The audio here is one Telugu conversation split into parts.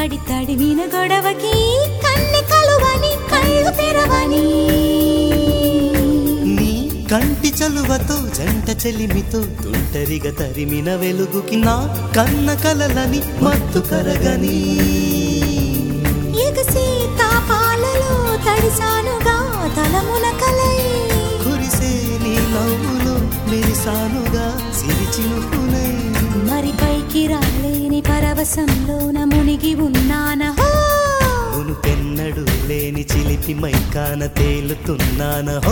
తడి తడిమిన గొడవకి కన్నె కలువని కళ్ళు తెరవని నీ కంటి చలువతో జంట చెలిమితో తుంటరిగా తరిమిన వెలుగుకి నా కన్న కలలని మత్తు కరగని ఎగసి తాపాలలో తడిసానుగా తలమున కలై కురిసే నీ నవ్వులో మెరిసానుగా సిరిచినుకునై మరి పైకి రాలేని పరవశంలోన మునిగి ఉన్నానహో మునుపెన్నడు లేని చిలిపి మైకాన తేలుతున్నానహో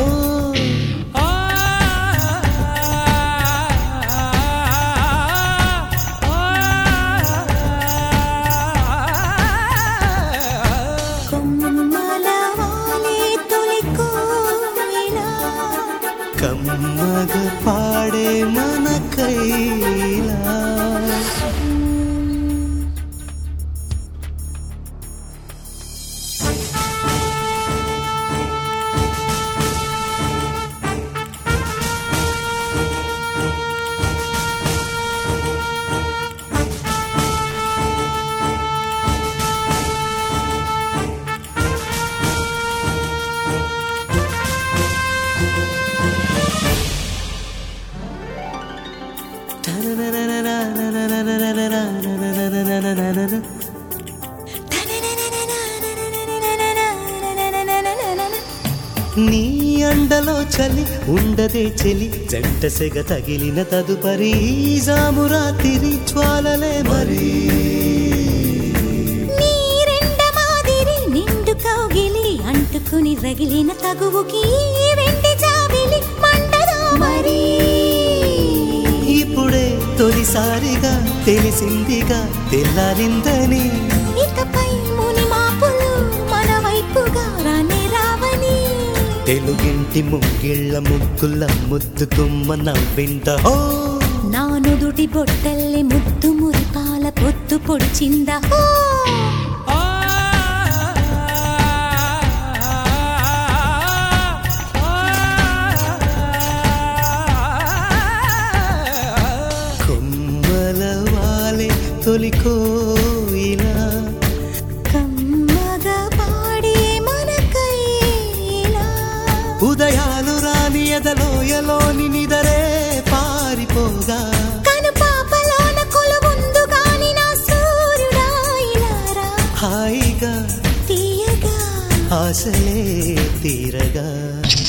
కొమ్మల వాలే తొలి కోయిలా కమ్మగ పాడే మన కైలా నీ అండలో చలి ఉండదే చెలి జంట సెగ తగిలిన తదుపరి ఈ జామురాతిరి జ్వాలలే మరి నీ రెండ మాదిరి నిండు కౌగిలి అంటుకుని రగిలిన తగువుకి ఈ వెండి జాబిలి మండదా మరి ఇప్పుడే తొలిసారిగా తెలిసిందిగా తెల్లారిందని ఇకపై ముని మాపులు మన వైపుగా రానే రావని తెలుగింటి ముగ్గిళ్ళ ముగ్గుల ముద్దు గుమ్మ నవ్వింద హో నా నుదుటి బొట్టల్లే ముద్దు మురిపాల పొద్దు పొడిచిందా హో కొమ్మల వాలే తొలి కోయిలా కమ్మగా పాడే మన కైలా ఉదయాలు రాని ఎదలోయలోని నిదరే పారిపోగా కను పాపలోన కొలువుందు గాని నా సూర్యుడా ఇలారా హాయిగా తీయగా ఆశలే తీరగా